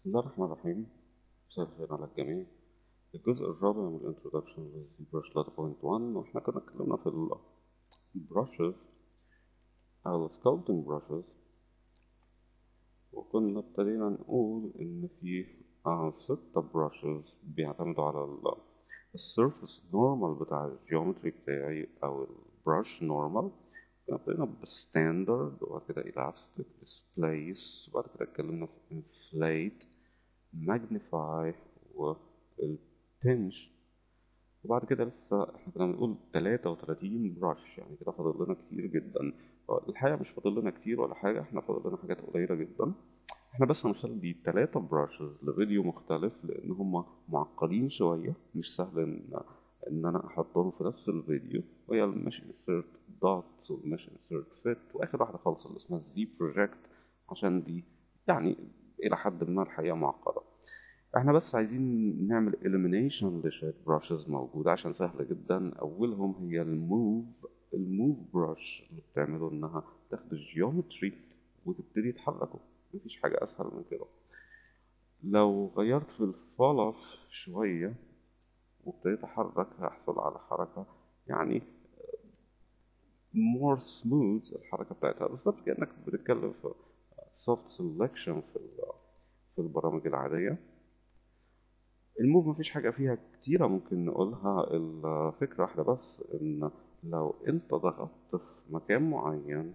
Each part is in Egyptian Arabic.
بسم الله الرحمن الرحيم مساء الخير على الجميع الجزء الرابع من الانترودكشن للزيبرش 3.1 واحنا كنا اتكلمنا في البراشز او السكالبتنج براشز وكنا ابتدينا نقول ان في آه ستة براشز بيعتمدوا على السيرفس نورمال بتاع الجيومتري بتاعي او البراش نورمال ابتدينا بالستاندرد وبعد كده الاستيك ديسبليس وبعد كده اتكلمنا في انفليت ماجنيفاي والبنش وبعد كده لسه احنا كنا بنقول 33 براش يعني كده فاضل لنا كتير جدا الحقيقة مش فاضل لنا كتير ولا حاجة احنا فاضل لنا حاجات قليلة جدا احنا بس هنخلي ثلاثة براشز لفيديو مختلف لان هم معقدين شوية مش سهل ان ان انا احطهم في نفس الفيديو وهي المش انسيرت دوت والمش انسيرت فيت واخر واحدة خالص اللي اسمها زي بروجكت عشان دي يعني الى حد ما الحقيقة معقدة احنا بس عايزين نعمل elimination لشوية براشز موجودة عشان سهلة جدا اولهم هي الموف الموف براش اللي بتعمله انها تاخد الجيومتري وتبتدي تحركه مفيش حاجة اسهل من كده لو غيرت في الفولف شوية وابتديت احرك هيحصل على حركة يعني more smooth الحركة بتاعتها بالظبط كأنك بتتكلم في soft selection في في البرامج العادية الموف مفيش حاجة فيها كتيرة ممكن نقولها الفكرة واحدة بس إن لو أنت ضغطت في مكان معين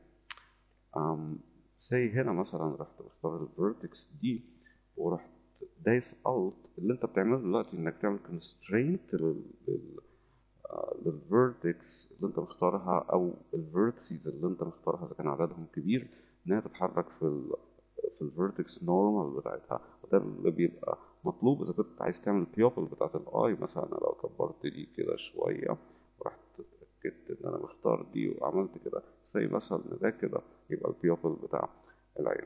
زي هنا مثلا رحت مختار الفيرتكس دي ورحت دايس الت اللي انت بتعمله دلوقتي انك تعمل كونسترينت للفيرتكس اللي انت مختارها او الفيرتسيز اللي انت مختارها اذا كان عددهم كبير انها تتحرك في ال في الفيرتكس نورمال بتاعتها وده اللي بيبقى مطلوب اذا كنت عايز تعمل البيوبل بتاعت الاي مثلا لو كبرت دي كده شويه ورحت اتاكدت ان انا مختار دي وعملت كده زي مثلا ده كده يبقى البيوبل بتاع العين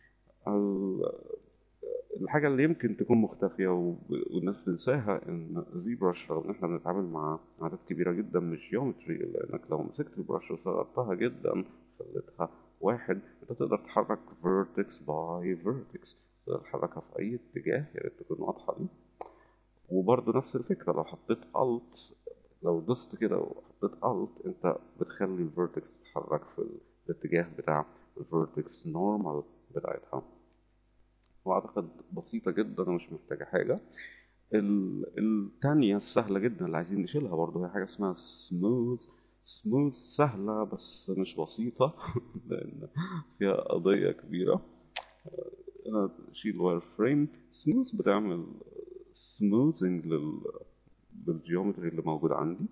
الحاجة اللي يمكن تكون مختفية والناس بتنساها إن زي برش رغم إن إحنا بنتعامل مع عدد كبيرة جدا من الجيومتري إلا إنك لو مسكت البرش وصغرتها جدا خليتها واحد أنت تقدر تحرك فيرتكس باي فيرتكس تقدر تحركها في أي اتجاه يا ريت تكون واضحة دي وبرضه نفس الفكرة لو حطيت ألت لو دوست كده وحطيت ألت أنت بتخلي الفيرتكس تتحرك في الاتجاه بتاع الفيرتكس نورمال بتاعتها واعتقد بسيطه جدا ومش محتاجه حاجه التانية السهلة جدا اللي عايزين نشيلها برضه هي حاجة اسمها سموث سموث سهلة بس مش بسيطة لأن فيها قضية كبيرة أنا أشيل واير فريم سموث بتعمل سموثنج لل للجيومتري اللي موجود عندي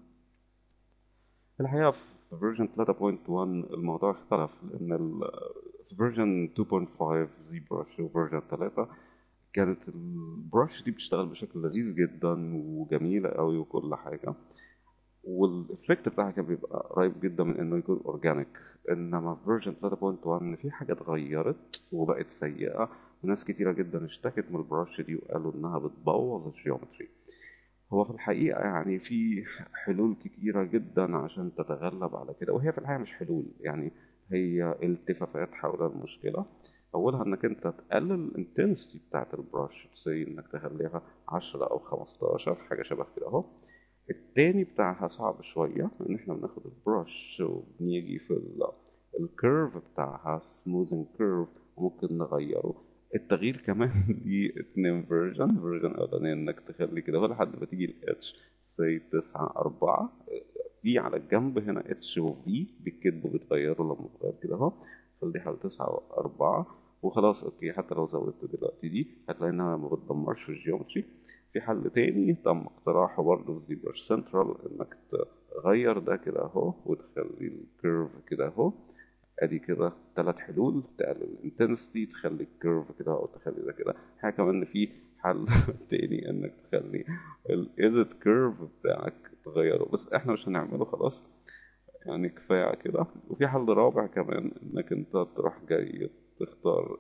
الحقيقة في فيرجن 3.1 الموضوع اختلف لأن في فيرجن 2.5 زي برش وفيرجن 3 كانت البرش دي بتشتغل بشكل لذيذ جدا وجميلة قوي وكل حاجة والإفكت بتاعها كان بيبقى قريب جدا من إنه يكون أورجانيك إنما في فيرجن 3.1 في حاجة اتغيرت وبقت سيئة وناس كتيرة جدا اشتكت من البرش دي وقالوا إنها بتبوظ الجيومتري هو في الحقيقة يعني في حلول كتيرة جدا عشان تتغلب على كده وهي في الحقيقة مش حلول يعني هي التفافات حول المشكلة أولها إنك أنت تقلل الانتنسيتي بتاعت البراش زي إنك تخليها عشرة أو خمستاشر حاجة شبه كده أهو التاني بتاعها صعب شوية إن إحنا بناخد البراش وبنيجي في الكيرف بتاعها سموثنج كيرف وممكن نغيره التغيير كمان ليه اتنين فيرجن فيرجن اولاني انك تخلي كده هو لحد ما تيجي الاتش زي تسعة أربعة في على الجنب هنا اتش وفي بالكتب بتغيره لما بتغير كده اهو خليها على تسعة وأربعة وخلاص اوكي حتى لو زودت دلوقتي دي هتلاقي انها ما بتدمرش في الجيومتري في حل تاني تم اقتراحه برضه في زيبرش سنترال انك تغير ده كده اهو وتخلي الكيرف كده اهو ادي كده ثلاث حلول تقلل الانتنسيتي تخلي الكيرف كده او تخلي ده كده حاجه كمان ان في حل تاني انك تخلي الايديت كيرف بتاعك تغيره بس احنا مش هنعمله خلاص يعني كفايه كده وفي حل رابع كمان انك انت تروح جاي تختار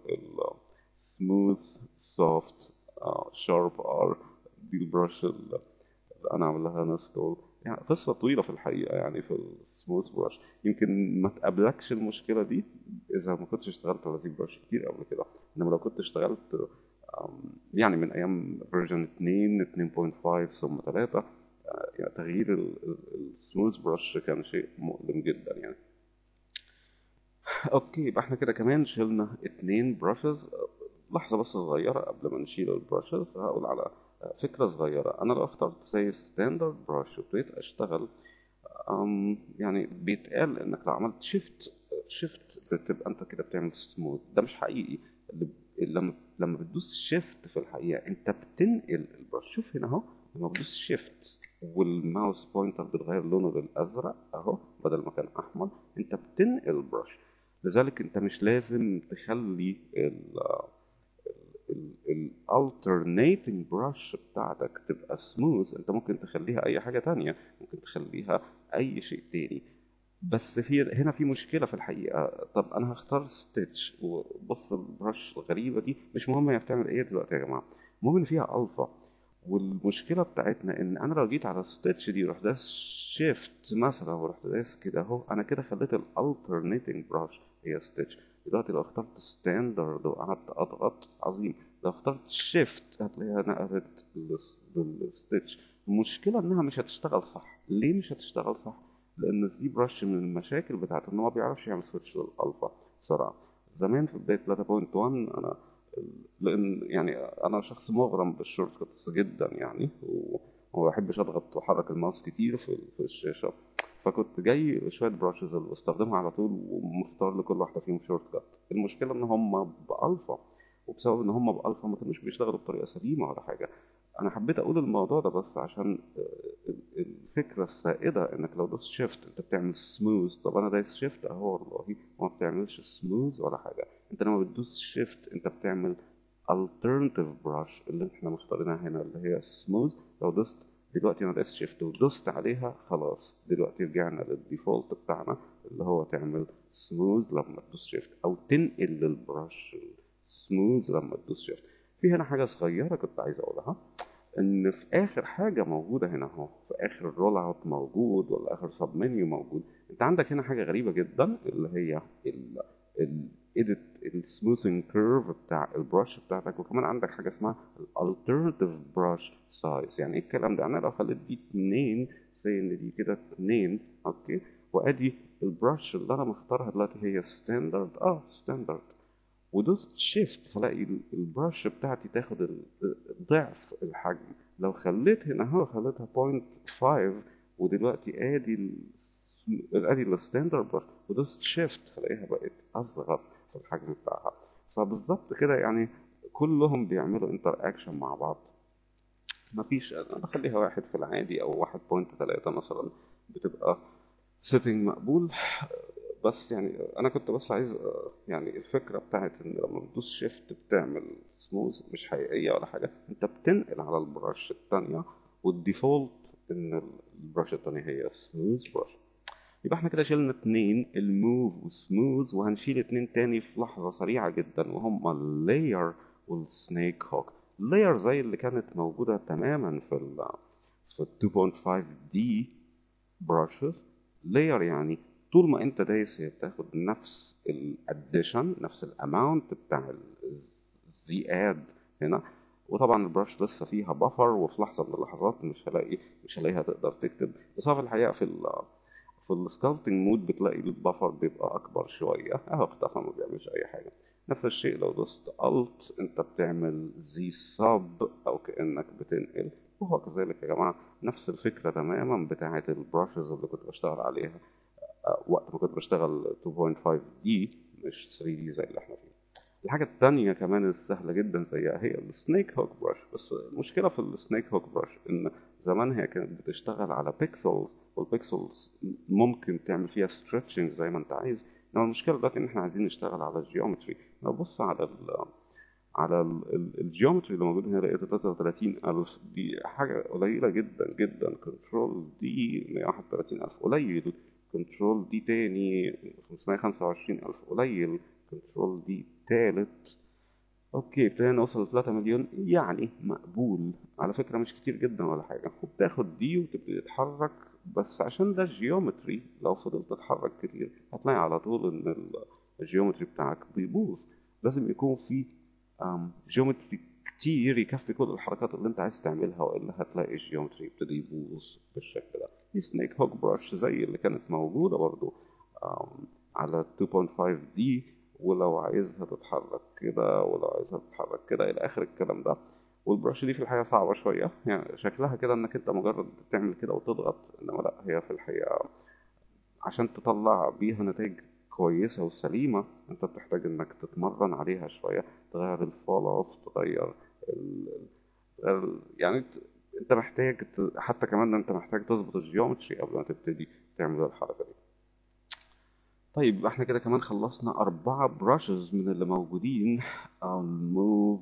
السموث سوفت شارب ار دي البرش اللي انا عامل لها انستول يعني قصة طويلة في الحقيقة يعني في السموث براش يمكن ما تقابلكش المشكلة دي إذا ما كنتش اشتغلت على زي براش كتير قبل كده إنما لو كنت اشتغلت يعني من ايام فيرجن 2 2.5 ثم 3 يعني تغيير السموث برش كان شيء مؤلم جدا يعني اوكي يبقى احنا كده كمان شلنا اتنين براشز لحظة بس صغيرة قبل ما نشيل البراشز هقول على فكرة صغيرة أنا لو اخترت زي ستاندرد براش وابتديت أشتغل أم يعني بيتقال إنك لو عملت شيفت شيفت بتبقى أنت كده بتعمل سموث ده مش حقيقي اللي لما لما بتدوس شيفت في الحقيقة أنت بتنقل البراش شوف هنا أهو لما بدوس شيفت والماوس بوينتر بتغير لونه للازرق اهو بدل ما كان احمر انت بتنقل البرش لذلك انت مش لازم تخلي ال الالترنيتنج برش بتاعتك تبقى سموث انت ممكن تخليها اي حاجه تانية ممكن تخليها اي شيء تاني بس في هنا في مشكله في الحقيقه طب انا هختار ستيتش وبص البرش الغريبه دي مش مهم هي بتعمل ايه دلوقتي يا جماعه المهم ان فيها الفا والمشكله بتاعتنا ان انا لو جيت على الستيتش دي رحت داس شيفت مثلا ورحت داس كده اهو انا كده خليت الالترنيتنج براش هي ستيتش دلوقتي لو اخترت ستاندرد وقعدت اضغط عظيم لو اخترت شيفت هتلاقيها نقلت للستيتش المشكله انها مش هتشتغل صح ليه مش هتشتغل صح لان الزي برش من المشاكل بتاعته ان هو ما بيعرفش يعمل سويتش للالفا بسرعه زمان في بدايه 3.1 انا لان يعني انا شخص مغرم بالشورت كاتس جدا يعني وما بحبش اضغط واحرك الماوس كتير في في الشاشه فكنت جاي شويه براشز اللي بستخدمها على طول ومختار لكل واحده فيهم شورت كات المشكله ان هم بالفا وبسبب ان هم بالفا ما كانوش بيشتغلوا بطريقه سليمه ولا حاجه انا حبيت اقول الموضوع ده بس عشان الفكره السائده انك لو دوست شيفت انت بتعمل سموث طب انا دايس شيفت اهو والله ما بتعملش سموث ولا حاجه انت لما بتدوس شيفت انت بتعمل alternative brush اللي احنا مختارينها هنا اللي هي سموث لو دوست دلوقتي انا دايس شيفت ودوست عليها خلاص دلوقتي رجعنا للديفولت بتاعنا اللي هو تعمل سموث لما تدوس شيفت او تنقل للبرش سموث لما تدوس شيفت في هنا حاجه صغيره كنت عايز اقولها ان في اخر حاجه موجوده هنا اهو في اخر الرول اوت موجود ولا اخر سب منيو موجود انت عندك هنا حاجه غريبه جدا اللي هي الايديت السموثنج كيرف بتاع البرش بتاعتك وكمان عندك حاجه اسمها الالترناتيف براش سايز يعني ايه الكلام ده يعني لو خليت دي اتنين زي ان دي كده اتنين اوكي وادي البرش اللي انا مختارها دلوقتي هي ستاندرد اه ستاندرد ودوست شيفت هلاقي البرش بتاعتي تاخد ضعف الحجم لو خليت هنا اهو خليتها 0.5 ودلوقتي ادي ال ادي الستاندرد برش ودوست شيفت هلاقيها بقت اصغر في الحجم بتاعها فبالظبط كده يعني كلهم بيعملوا انتر اكشن مع بعض مفيش انا بخليها واحد في العادي او واحد بوينت ثلاثة مثلا بتبقى سيتنج مقبول بس يعني انا كنت بس عايز يعني الفكره بتاعت ان لما بتدوس شيفت بتعمل سموث مش حقيقيه ولا حاجه انت بتنقل على البرش الثانيه والديفولت ان البرش الثانيه هي سموث برش يبقى احنا كده شلنا اتنين الموف والسموث وهنشيل اتنين تاني في لحظه سريعه جدا وهم اللاير والسنيك هوك اللاير زي اللي كانت موجوده تماما في ال في 2.5 دي براشز لاير يعني طول ما انت دايس هي بتاخد نفس الاديشن نفس الاماونت بتاع الزياد هنا وطبعا البرش لسه فيها بفر وفي لحظه من اللحظات مش هلاقي مش هلاقيها تقدر تكتب بس في الحقيقه في ال في السكالبتنج مود بتلاقي البفر بيبقى اكبر شويه اهو اختفى ما بيعملش اي حاجه نفس الشيء لو دوست الت انت بتعمل زي سب او كانك بتنقل وهو كذلك يا جماعه نفس الفكره تماما بتاعه البراشز اللي كنت بشتغل عليها وقت ما كنت بشتغل 2.5 دي مش 3 دي زي اللي احنا فيه الحاجة التانية كمان السهلة جدا زيها هي السنيك هوك برش بس المشكلة في السنيك هوك برش ان زمان هي كانت بتشتغل على بيكسلز والبيكسلز ممكن تعمل فيها ستريتشنج زي ما انت عايز انما المشكلة دلوقتي ان احنا عايزين نشتغل على الجيومتري لو بص على ال على الجيومتري اللي موجود هنا لقيت 33000 دي حاجة قليلة جدا جدا كنترول دي 131000 قليل كنترول دي تاني 525000 قليل كنترول دي تالت اوكي ابتدينا نوصل ل 3 مليون يعني مقبول على فكره مش كتير جدا ولا حاجه وبتاخد دي وتبتدي تتحرك بس عشان ده جيومتري لو فضلت تتحرك كتير هتلاقي على طول ان الجيومتري بتاعك بيبوظ لازم يكون في جيومتري كتير يكفي كل الحركات اللي انت عايز تعملها والا هتلاقي الجيومتري يبتدي يبوظ بالشكل ده دي سنيك هوك براش زي اللي كانت موجوده برضو آم، على 2.5 دي ولو عايزها تتحرك كده ولو عايزها تتحرك كده الى اخر الكلام ده والبراش دي في الحقيقه صعبه شويه يعني شكلها كده انك انت مجرد تعمل كده وتضغط انما لا هي في الحقيقه عشان تطلع بيها نتائج كويسة وسليمة انت بتحتاج انك تتمرن عليها شوية تغير الفول اوف تغير ال... تغير ال- يعني ت- انت محتاج ت... حتى كمان انت محتاج تظبط الجيومتري قبل ما تبتدي تعمل الحركة دي طيب يبقى احنا كده كمان خلصنا أربعة براشز من اللي موجودين الموف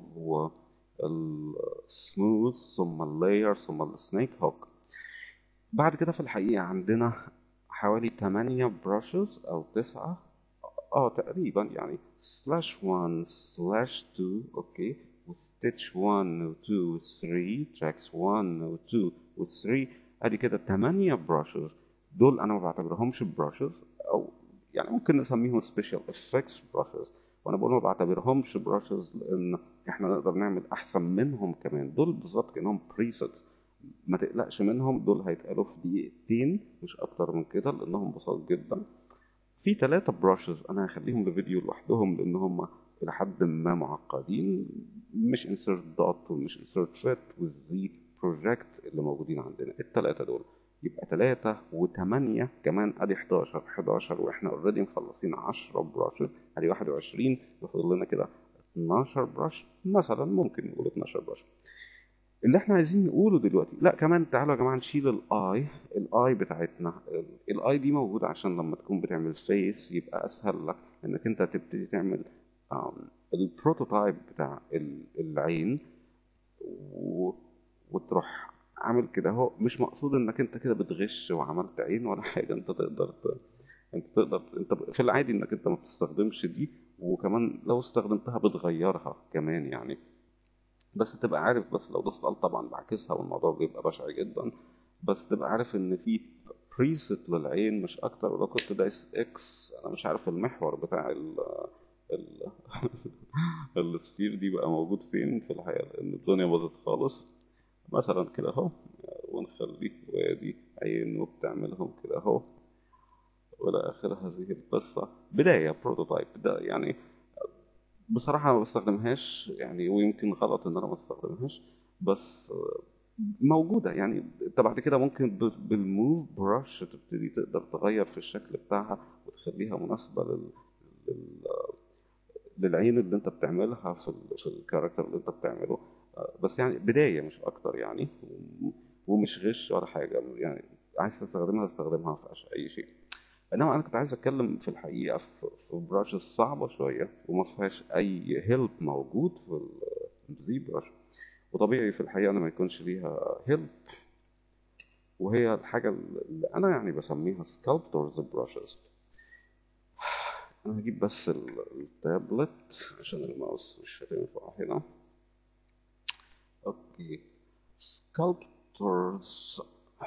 والسموث ثم اللاير ثم السنيك هوك بعد كده في الحقيقة عندنا حوالي 8 براشز أو 9 اه تقريبا يعني سلاش 1 سلاش 2 اوكي وستitch 1 و 2 و 3 تراكس 1 و 2 و 3 ادي كده 8 براشز دول انا ما بعتبرهمش براشز او يعني ممكن نسميهم سبيشال افكتس براشز وانا بقول ما بعتبرهمش براشز لان احنا نقدر نعمل احسن منهم كمان دول بالظبط كانهم بريسيتس ما تقلقش منهم دول هيتقالوا في دقيقتين مش اكتر من كده لانهم بساط جدا في ثلاثة براشز أنا هخليهم بفيديو لوحدهم لأن هم إلى حد ما معقدين مش insert dot ومش insert fit والزي project اللي موجودين عندنا الثلاثة دول يبقى ثلاثة وثمانية كمان أدي 11 11 وإحنا أوريدي مخلصين 10 براشز أدي 21 يفضل لنا كده 12 براش مثلا ممكن نقول 12 براش اللي احنا عايزين نقوله دلوقتي لا كمان تعالوا يا جماعه نشيل الاي الاي بتاعتنا الاي دي موجوده عشان لما تكون بتعمل فيس يبقى اسهل لك انك انت تبتدي تعمل آم، البروتوتايب بتاع ال- العين و... وتروح عامل كده اهو مش مقصود انك انت كده بتغش وعملت عين ولا حاجه انت تقدر ت... انت تقدر انت ب- في العادي انك انت ما بتستخدمش دي وكمان لو استخدمتها بتغيرها كمان يعني بس تبقى عارف بس لو دوست alt طبعا بعكسها والموضوع بيبقى بشع جدا بس تبقى عارف ان في بريست للعين مش اكتر ولو كنت دايس اكس انا مش عارف المحور بتاع ال ال السفير دي بقى موجود فين في الحقيقة لان الدنيا باظت خالص مثلا كده اهو ونخليه وادي عين وبتعملهم كده اهو والى اخر هذه القصة بداية بروتوتايب ده يعني بصراحة ما بستخدمهاش يعني ويمكن غلط إن أنا ما بستخدمهاش بس آه، موجودة يعني أنت بعد كده ممكن ب- بالموف براش تبتدي تقدر تغير في الشكل بتاعها وتخليها مناسبة لل... لل... للعين اللي أنت بتعملها في ال... في الكاركتر اللي أنت بتعمله آه، بس يعني بداية مش أكتر يعني و- ومش غش ولا حاجة يعني عايز تستخدمها استخدمها ما فيهاش أي شيء انما انا كنت عايز اتكلم في الحقيقه في, في براشز صعبه شويه وما فيهاش اي هيلب موجود في الزي براش وطبيعي في الحقيقه انا ما يكونش ليها هيلب وهي الحاجه اللي انا يعني بسميها سكالبتورز براشز انا هجيب بس ال- التابلت عشان الماوس مش هتنفع هنا اوكي سكالبتورز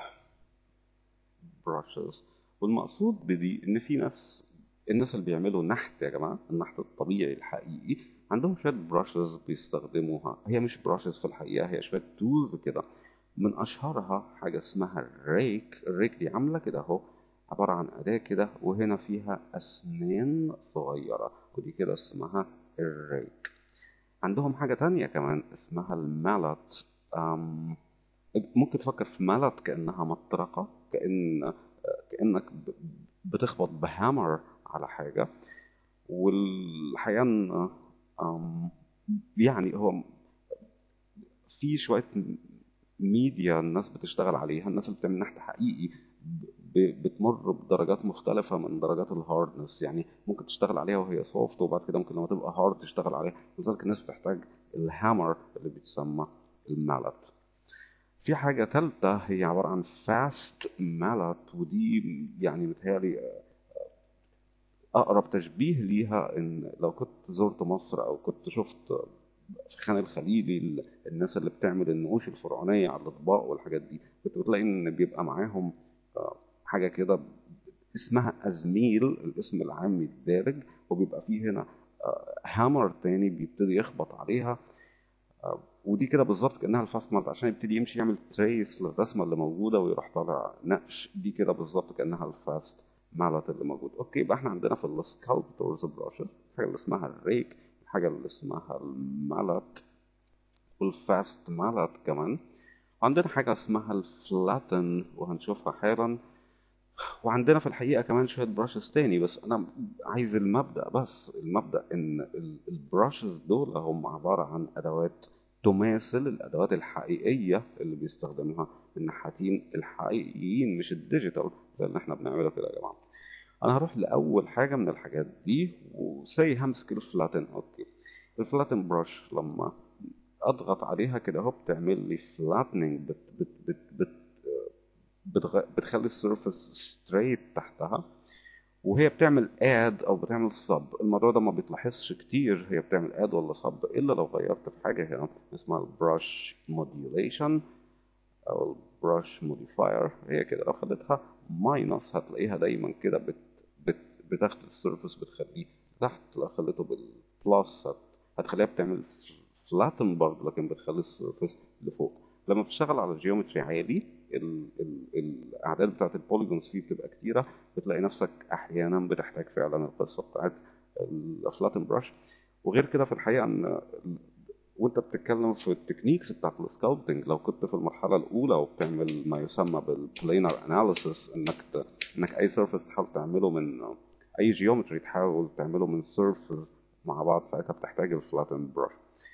براشز والمقصود بدي ان في ناس الناس اللي بيعملوا نحت يا جماعه النحت الطبيعي الحقيقي عندهم شويه براشز بيستخدموها هي مش براشز في الحقيقه هي شويه تولز كده من اشهرها حاجه اسمها الريك الريك دي عامله كده اهو عباره عن اداه كده وهنا فيها اسنان صغيره ودي كده اسمها الريك عندهم حاجه تانية كمان اسمها المالت أم ممكن تفكر في مالت كأنها مطرقة كأن كأنك ب- بتخبط بهامر على حاجة والحقيقة إن أم، يعني هو في شوية ميديا الناس بتشتغل عليها الناس اللي بتعمل نحت حقيقي ب- بتمر بدرجات مختلفة من درجات الهاردنس يعني ممكن تشتغل عليها وهي سوفت وبعد كده ممكن لما تبقى هارد تشتغل عليها لذلك الناس بتحتاج الهامر اللي بيتسمى المالت في حاجة تالتة هي عبارة عن فاست مالت ودي يعني متهيألي أقرب تشبيه ليها إن لو كنت زرت مصر أو كنت شفت في خان الخليلي ال- الناس اللي بتعمل النقوش الفرعونية على الأطباق والحاجات دي كنت بتلاقي إن بيبقى معاهم آه، حاجة كده اسمها أزميل الاسم العامي الدارج وبيبقى فيه هنا آه، هامر تاني بيبتدي يخبط عليها ودي كده بالظبط كانها الفاست مالت عشان يبتدي يمشي يعمل تريس للرسمه اللي موجوده ويروح طالع نقش دي كده بالظبط كانها الفاست مالت اللي موجود اوكي يبقى احنا عندنا في السكالبتورز براشز حاجه اللي اسمها الريك حاجه اللي اسمها المالت والفاست مالت كمان عندنا حاجه اسمها الفلاتن وهنشوفها حالا وعندنا في الحقيقه كمان شويه براشز تاني بس انا عايز المبدا بس المبدا ان البراشز دول هم عباره عن ادوات تماثل الادوات الحقيقيه اللي بيستخدمها النحاتين الحقيقيين مش الديجيتال زي اللي احنا بنعمله كده يا جماعه انا هروح لاول حاجه من الحاجات دي وسي همسك الفلاتن اوكي الفلاتن براش لما اضغط عليها كده اهو بتعمل لي فلاتننج بت بت بت بت بتغ... بتخلي السيرفس ستريت تحتها وهي بتعمل اد او بتعمل صب الموضوع ده ما بيتلاحظش كتير هي بتعمل اد ولا صب الا لو غيرت في حاجه هنا اسمها البراش موديوليشن او البراش موديفاير هي كده لو خدتها ماينس هتلاقيها دايما كده بت... بت... بتاخد السيرفس بتخليه تحت لو خليته بالبلس هت... هتخليها بتعمل فلاتن برضه لكن بتخلي السيرفس لفوق لما بتشتغل على جيومتري عالي ال ال الاعداد بتاعت البوليجونز فيه بتبقى كتيره بتلاقي نفسك احيانا بتحتاج فعلا القصه بتاعت الفلاتن براش وغير كده في الحقيقه ان وانت بتتكلم في التكنيكس بتاعت السكالبتنج لو كنت في المرحله الاولى وبتعمل ما يسمى بالبلينر اناليسيس انك ت... انك اي سيرفيس تحاول تعمله من اي جيومتري تحاول تعمله من سيرفيسز مع بعض ساعتها بتحتاج الفلاتن براش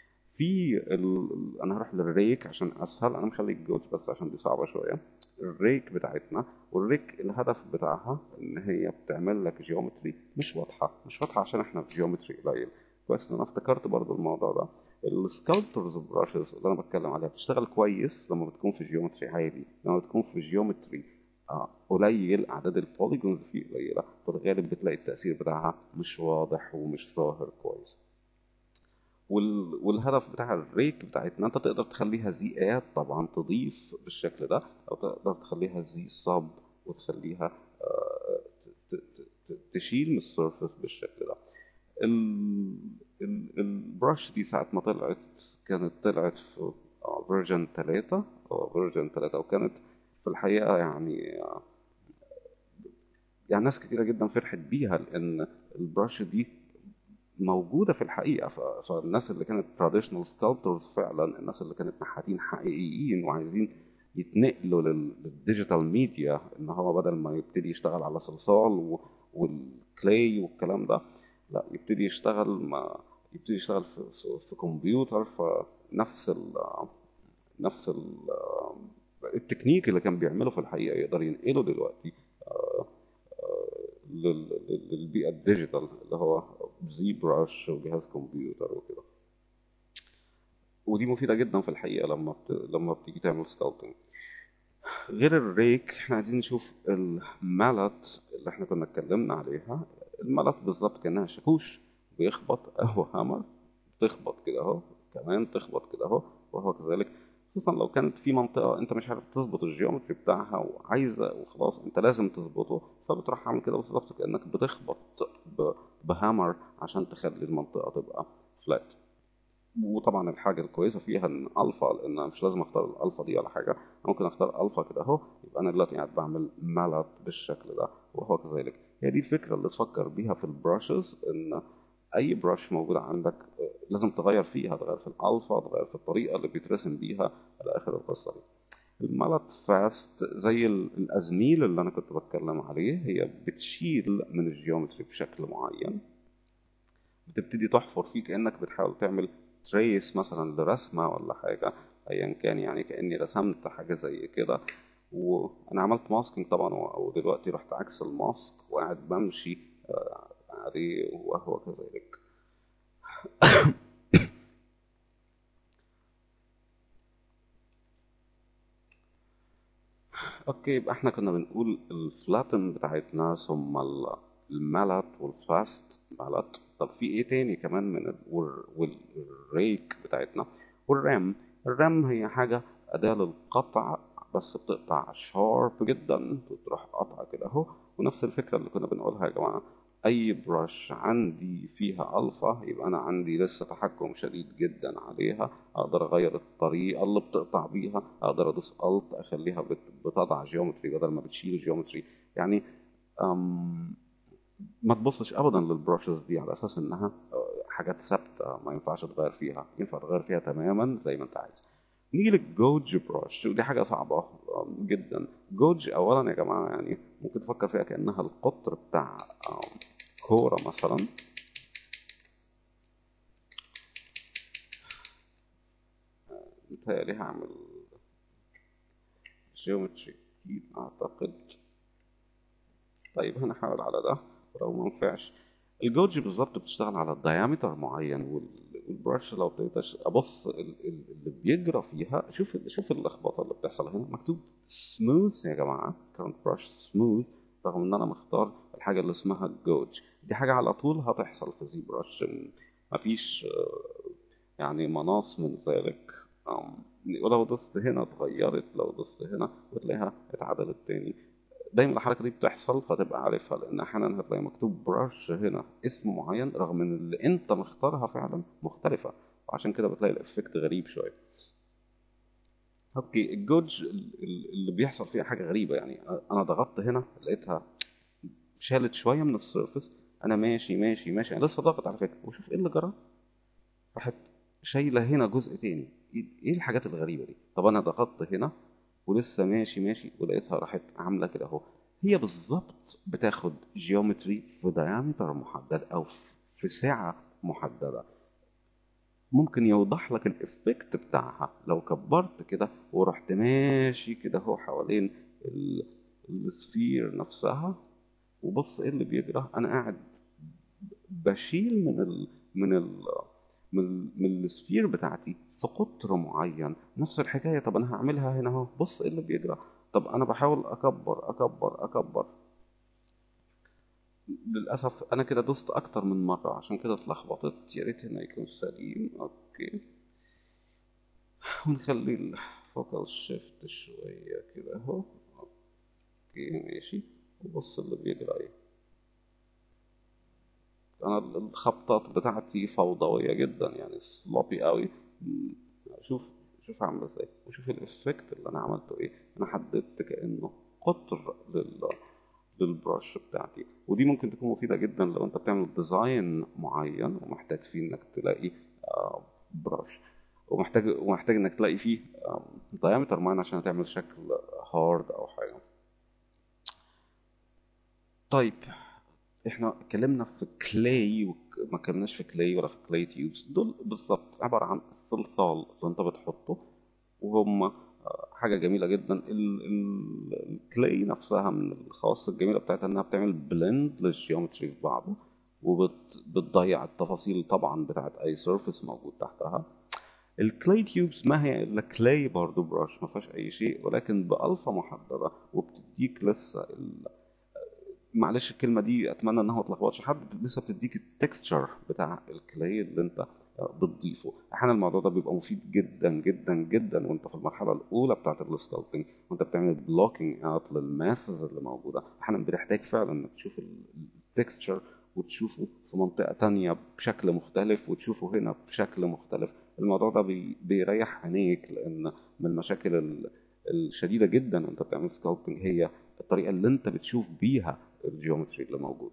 في ال... انا هروح للريك عشان اسهل انا مخلي الجوج بس عشان دي صعبه شويه الريك بتاعتنا والريك الهدف بتاعها ان هي بتعمل لك جيومتري مش واضحه مش واضحه عشان احنا في جيومتري قليل كويس انا افتكرت برضو الموضوع ده السكالبتورز براشز اللي انا بتكلم عليها بتشتغل كويس لما بتكون في جيومتري عادي لما بتكون في جيومتري آه قليل اعداد البوليجونز فيه قليله في الغالب بتلاقي التاثير بتاعها مش واضح ومش ظاهر كويس وال... والهدف بتاع الريك بتاعتنا انت تقدر تخليها زي اد طبعا تضيف بالشكل ده او تقدر تخليها زي صب وتخليها آه ت... ت... ت... تشيل من السيرفس بالشكل ده ال... ال... البرش دي ساعة ما طلعت كانت طلعت في فيرجن 3 او فيرجن 3 وكانت في الحقيقة يعني يعني ناس كتيرة جدا فرحت بيها لأن البرش دي موجودة في الحقيقة فالناس اللي كانت traditional sculptors فعلا الناس اللي كانت نحاتين حقيقيين وعايزين يتنقلوا للديجيتال ميديا ان هو بدل ما يبتدي يشتغل على صلصال والكلاي والكلام ده لا يبتدي يشتغل ما يبتدي يشتغل في, في, في كمبيوتر فنفس ال نفس ال التكنيك اللي كان بيعمله في الحقيقة يقدر ينقله دلوقتي للبيئة الديجيتال اللي هو زي براش وجهاز كمبيوتر وكده ودي مفيدة جدا في الحقيقة لما بت... لما بتيجي تعمل سكالبتنج غير الريك احنا عايزين نشوف المالت اللي احنا كنا اتكلمنا عليها المالت بالظبط كانها شاكوش بيخبط اهو هامر تخبط كده اهو كمان تخبط كده اهو وهو كذلك خصوصا لو كانت في منطقة انت مش عارف تظبط الجيومتري بتاعها وعايزة وخلاص انت لازم تظبطه فبتروح عامل كده بالظبط كأنك بتخبط بهامر عشان تخلي المنطقة تبقى فلات وطبعا الحاجة الكويسة فيها ان الفا لان انا مش لازم اختار الالفا دي ولا حاجة ممكن اختار الفا كده اهو يبقى انا دلوقتي قاعد بعمل مالت بالشكل ده وهو كذلك هي دي الفكرة اللي تفكر بيها في البراشز ان اي براش موجود عندك لازم تغير فيها تغير في الالفا تغير في الطريقه اللي بيترسم بيها الى اخر القصه دي المالت فاست زي الازميل اللي انا كنت بتكلم عليه هي بتشيل من الجيومتري بشكل معين بتبتدي تحفر فيه كانك بتحاول تعمل تريس مثلا لرسمه ولا حاجه ايا كان يعني كاني رسمت حاجه زي كده وانا عملت ماسكينج طبعا ودلوقتي رحت عكس الماسك وقاعد بمشي عليه وهو كذلك اوكي يبقى احنا كنا بنقول الفلاتن بتاعتنا ثم المالت والفاست مالت طب في ايه تاني كمان من والريك بتاعتنا والرام الرام هي حاجة أداة للقطع بس بتقطع شارب جدا تروح قطع كده اهو ونفس الفكرة اللي كنا بنقولها يا جماعة اي برش عندي فيها الفا يبقى انا عندي لسه تحكم شديد جدا عليها اقدر اغير الطريقه اللي بتقطع بيها اقدر ادوس الت اخليها بت- بتضع جيومتري بدل ما بتشيل جيومتري يعني أم ما تبصش ابدا للبراشز دي على اساس انها آه، حاجات ثابته ما ينفعش تغير فيها ينفع تغير فيها تماما زي ما انت عايز نيجي للجوج براش ودي حاجه صعبه آه، جدا جوج اولا يا جماعه يعني ممكن تفكر فيها كانها القطر بتاع آه، كوره مثلا متهيألي هعمل جيومتري جديد اعتقد طيب هنحاول على ده ولو ما نفعش الجوج بالظبط بتشتغل على دايمتر معين وال- والبرش لو ابتديت أش- ابص ال- ال- اللي بيجرى فيها شوف شوف اللخبطه اللي بتحصل هنا مكتوب سموث يا جماعه كانت برش سموث رغم ان انا مختار الحاجه اللي اسمها الجوج دي حاجه على طول هتحصل في زي برش مفيش آه، يعني مناص من ذلك أم، ولو دوست هنا اتغيرت لو دوست هنا وتلاقيها اتعدلت تاني دايما الحركه دي بتحصل فتبقى عارفها لان احيانا هتلاقي مكتوب برش هنا اسم معين رغم ان اللي انت مختارها فعلا مختلفه وعشان كده بتلاقي الافكت غريب شويه اوكي الجوج ال- ال- اللي بيحصل فيها حاجه غريبه يعني انا ضغطت هنا لقيتها شالت شويه من السيرفس انا ماشي ماشي ماشي انا لسه ضاغط على فكره وشوف ايه اللي جرى راحت شايله هنا جزء تاني ايه إيه الحاجات الغريبه دي طب انا ضغطت هنا ولسه ماشي ماشي ولقيتها راحت عامله كده اهو هي بالظبط بتاخد جيومتري في دايمتر محدد او في- في سعه محدده ممكن يوضح لك الافكت بتاعها لو كبرت كده ورحت ماشي كده اهو حوالين ال- السفير نفسها وبص ايه اللي بيجرى انا قاعد بشيل من ال من ال من, ال- من السفير بتاعتي في قطر معين نفس الحكايه طب انا هعملها هنا اهو بص ايه اللي بيجرى طب انا بحاول اكبر اكبر اكبر للاسف انا كده دوست اكتر من مره عشان كده اتلخبطت يا ريت هنا يكون سليم اوكي ونخلي الفوكال شيفت شويه كده اهو اوكي ماشي وبص اللي بيجرى ايه انا الخبطات بتاعتي فوضويه جدا يعني سلوبي قوي م- شوف شوف عامله ازاي وشوف الافكت اللي انا عملته ايه انا حددت كانه قطر لل للبرش بتاعتي ودي ممكن تكون مفيده جدا لو انت بتعمل ديزاين معين ومحتاج فيه انك تلاقي آه، برش ومحتاج ومحتاج انك تلاقي فيه دايمتر معين عشان تعمل شكل هارد او حاجه طيب احنا اتكلمنا في كلاي وما اتكلمناش في كلاي ولا في كلاي تيوبس دول بالظبط عباره عن الصلصال اللي انت بتحطه وهم آه، حاجه جميله جدا ال- ال- الكلاي نفسها من الخواص الجميله بتاعتها انها بتعمل بلند للجيومتري في بعضه وبتضيع التفاصيل طبعا بتاعت اي سيرفيس موجود تحتها الكلاي تيوبس ما هي الا كلاي برضو براش ما فيهاش اي شيء ولكن بالفا محدده وبتديك لسه ال... معلش الكلمه دي اتمنى انها ما تلخبطش حد لسه بتديك التكستشر بتاع الكلاي اللي انت بتضيفه احيانا الموضوع ده بيبقى مفيد جدا جدا جدا وانت في المرحله الاولى بتاعت السكالبنج وانت بتعمل بلوكينج اوت للماسز اللي موجوده احيانا بتحتاج فعلا انك تشوف التكستشر وتشوفه في منطقه تانية بشكل مختلف وتشوفه هنا بشكل مختلف الموضوع ده بي بيريح عينيك لان من المشاكل ال- الشديده جدا وانت بتعمل سكالبنج هي الطريقه اللي انت بتشوف بيها الجيومتري اللي موجود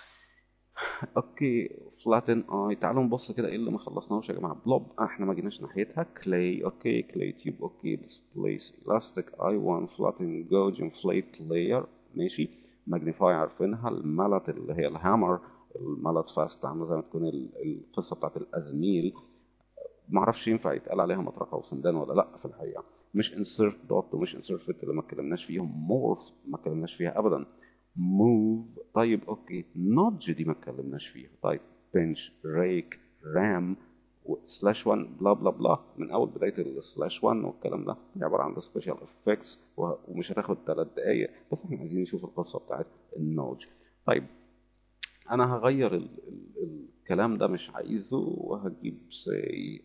اوكي فلاتن اي تعالوا نبص كده ايه اللي ما خلصناهوش يا جماعه بلوب آه احنا ما جيناش ناحيتها كلاي اوكي كلاي تيوب اوكي ديسبليس الاستيك اي 1 فلاتن جوج انفليت لاير ماشي ماجنيفاي عارفينها الملت اللي هي الهامر الملت فاست عامله زي ما تكون ال- القصه بتاعت الازميل ما اعرفش ينفع يتقال عليها مطرقه وسندان ولا لا في الحقيقه مش انسيرت دوت ومش انسيرت فيت اللي ما اتكلمناش فيهم مورف ما اتكلمناش فيها ابدا موف طيب اوكي نودج دي ما اتكلمناش فيها طيب بنش ريك رام سلاش 1 بلا بلا بلا من اول بدايه السلاش 1 والكلام ده دي عباره عن سبيشال افكتس ومش هتاخد ثلاث دقائق بس احنا عايزين نشوف القصه بتاعت النودج طيب انا هغير ال ال الكلام ده مش عايزه وهجيب سي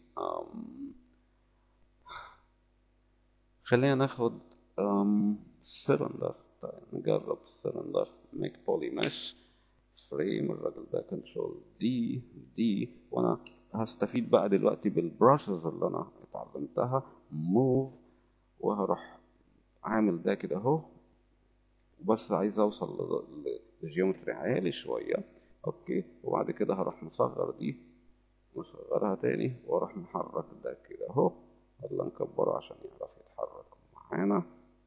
خلينا ناخد سلندر طيب نجرب سلندر ميك بولي مش فريم الراجل ده كنترول دي دي وانا هستفيد بقى دلوقتي بالبراشز اللي انا اتعلمتها موف وهروح عامل ده كده اهو وبس عايز اوصل لجيومتري عالي شويه اوكي وبعد كده هروح مصغر دي مصغرها تاني واروح محرك ده كده اهو يلا نكبره عشان يعرف يتحرك معانا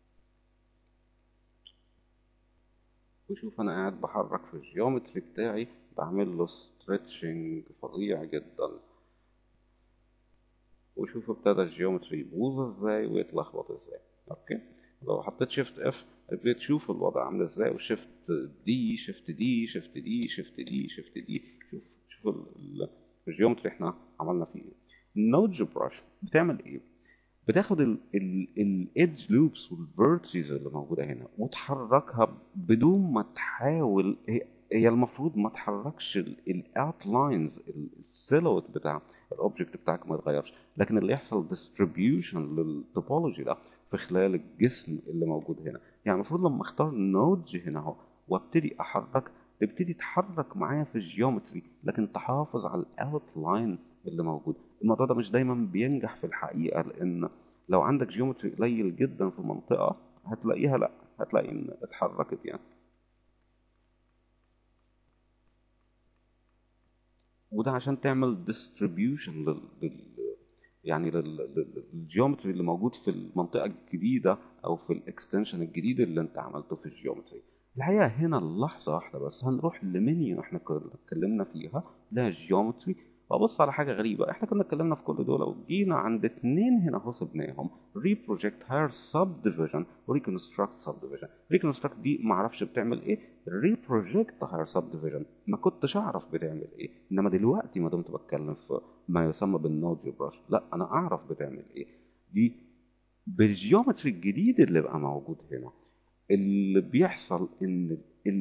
وشوف انا قاعد بحرك في الجيومتري بتاعي بعمل له ستريتشنج فظيع جدا وشوف ابتدى الجيومتري يبوظ ازاي ويتلخبط ازاي اوكي لو حطيت شيفت اف ابتديت تشوف الوضع عامل ازاي وشيفت دي شيفت دي شيفت دي شيفت دي شيفت دي شوف شوف الجيومتري احنا عملنا فيه ايه النود براش بتعمل ايه بتاخد الايدج لوبس والفيرتسز اللي موجوده هنا وتحركها بدون ما تحاول هي, هي المفروض ما تحركش الاوتلاينز السيلوت بتاع الاوبجكت بتاعك ما يتغيرش لكن اللي يحصل ديستريبيوشن للتوبولوجي ده في خلال الجسم اللي موجود هنا يعني المفروض لما اختار نودج هنا اهو وابتدي احرك تبتدي تتحرك معايا في الجيومتري لكن تحافظ على الاوتلاين اللي موجود الموضوع ده مش دايما بينجح في الحقيقه لان لو عندك جيومتري قليل جدا في منطقه هتلاقيها لا هتلاقي ان اتحركت يعني وده عشان تعمل ديستريبيوشن لل... لل... يعني للجيومتري اللي موجود في المنطقه الجديده او في الاكستنشن الجديد اللي انت عملته في الجيومتري الحقيقه هنا لحظه واحده بس هنروح لمنيو احنا اتكلمنا فيها لا جيومتري وابص على حاجه غريبه احنا كنا اتكلمنا في كل دول وجينا عند اتنين هنا اهو سبناهم ريبروجكت هاير سب ديفيجن وريكونستراكت سب ديفيجن ريكونستراكت دي ما اعرفش بتعمل ايه ريبروجكت هاير سب ديفيجن ما كنتش اعرف بتعمل ايه انما دلوقتي ما دمت بتكلم في ما يسمى بالنود جبراش لا انا اعرف بتعمل ايه دي بالجيومتري الجديد اللي بقى موجود هنا اللي بيحصل ان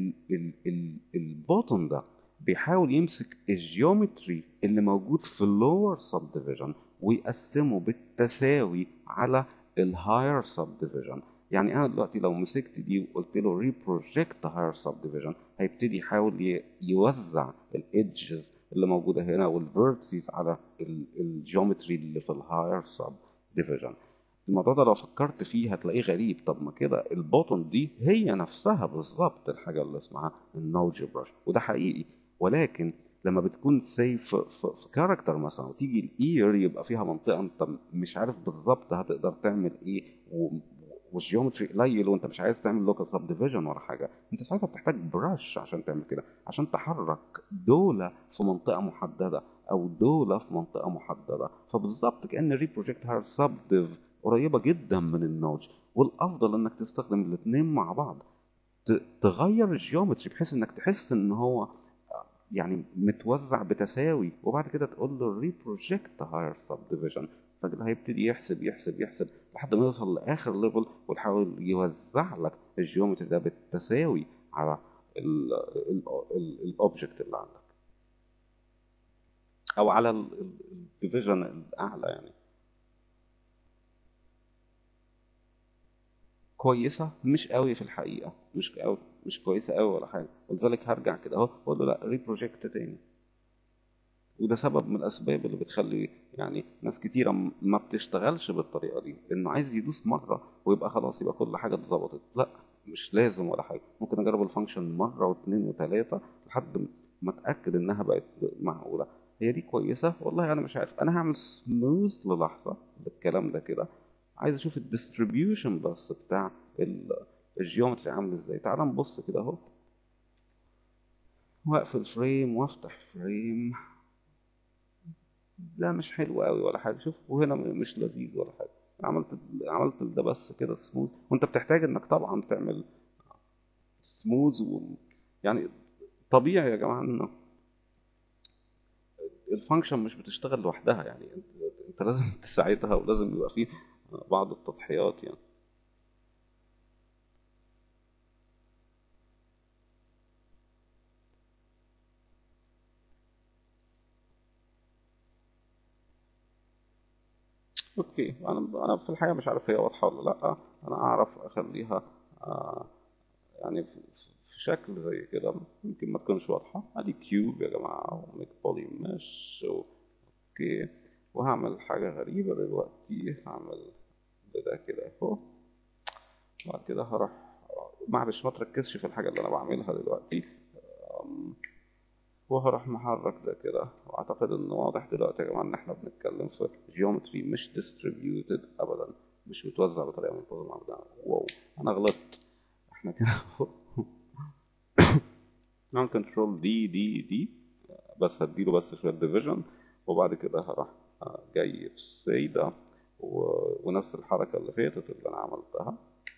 البوتن ده بيحاول يمسك الجيومتري اللي موجود في اللور سب ديفيجن ويقسمه بالتساوي على الهاير سب ديفيجن يعني انا دلوقتي لو مسكت دي وقلت له ريبروجكت هاير سب ديفيجن هيبتدي يحاول يوزع الايدجز اللي موجوده هنا والفيرتسز على الجيومتري اللي في الهاير سب ديفيجن الموضوع ده لو فكرت فيه هتلاقيه غريب طب ما كده البوتن دي هي نفسها بالظبط الحاجه اللي اسمها النود براش وده حقيقي ولكن لما بتكون سيف في, في كاركتر مثلا وتيجي الاير يبقى فيها منطقه انت مش عارف بالظبط هتقدر تعمل ايه والجيومتري قليل وانت مش عايز تعمل لوكال سب ديفيجن ولا حاجه انت ساعتها بتحتاج براش عشان تعمل كده عشان تحرك دوله في منطقه محدده او دوله في منطقه محدده فبالظبط كان ريبروجكت هار سب ديف قريبه جدا من النوج والافضل انك تستخدم الاثنين مع بعض تغير الجيومتري بحيث انك تحس ان هو يعني متوزع بتساوي وبعد كده تقول له ريبروجكت هاير سب ديفيجن الراجل هيبتدي يحسب يحسب يحسب لحد ما يوصل لاخر ليفل ويحاول يوزع لك الجيومتري ده بالتساوي على الاوبجكت اللي عندك او على الديفيجن الاعلى يعني كويسه مش قوي في الحقيقه مش قوي مش كويسه قوي ولا حاجه ولذلك هرجع كده اهو واقول له لا ريبروجكت تاني وده سبب من الاسباب اللي بتخلي يعني ناس كتيره ما بتشتغلش بالطريقه دي لانه عايز يدوس مره ويبقى خلاص يبقى كل حاجه اتظبطت لا مش لازم ولا حاجه ممكن اجرب الفانكشن مره واثنين وثلاثه لحد ما اتاكد انها بقت معقوله هي دي كويسه والله انا مش عارف انا هعمل سموث للحظه بالكلام ده كده عايز اشوف الديستريبيوشن بس بتاع الجيومتري عامل ازاي تعال نبص كده اهو واقفل فريم وافتح فريم لا مش حلو قوي ولا حاجه شوف وهنا مش لذيذ ولا حاجه عملت عملت ده بس كده سموث وانت بتحتاج انك طبعا تعمل سموث و... يعني طبيعي يا جماعه انه الفانكشن مش بتشتغل لوحدها يعني انت, انت لازم تساعدها ولازم يبقى فيه بعض التضحيات يعني اوكي انا انا في الحقيقه مش عارف هي واضحه ولا لا انا اعرف اخليها آه يعني في شكل زي كده يمكن ما تكونش واضحة ادي كيوب يا جماعة وميك بولي مش اوكي وهعمل حاجة غريبة دلوقتي هعمل ده كده اهو بعد كده هروح معلش ما تركزش في الحاجة اللي انا بعملها دلوقتي أم، وهروح محرك ده كده واعتقد انه واضح دلوقتي يا جماعة ان احنا بنتكلم في جيومتري مش distributed ابدا مش متوزع بطريقة منتظمة ابدا واو انا غلطت احنا كده اهو نعمل كنترول دي دي دي بس هديله بس شويه ديفيجن وبعد كده هروح آه، جاي في سيدا و... ونفس الحركه اللي فاتت اللي انا عملتها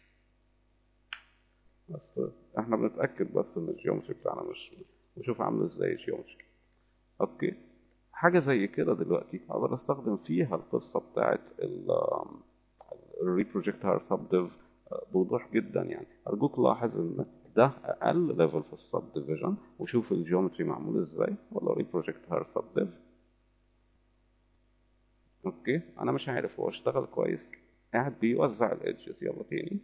بس احنا بنتاكد بس ان الجيومتري بتاعنا مش نشوف عامل ازاي الجيومتري اوكي حاجه زي كده دلوقتي اقدر استخدم فيها القصه بتاعت الريبروجكت هاير سب ديف بوضوح جدا يعني ارجوك لاحظ ان ده اقل ليفل في السب ديفيجن وشوف الجيومتري معمول ازاي ولا ريبروجكت هاير سب ديف اوكي انا مش عارف هو اشتغل كويس قاعد بيوزع الايدجز يلا تاني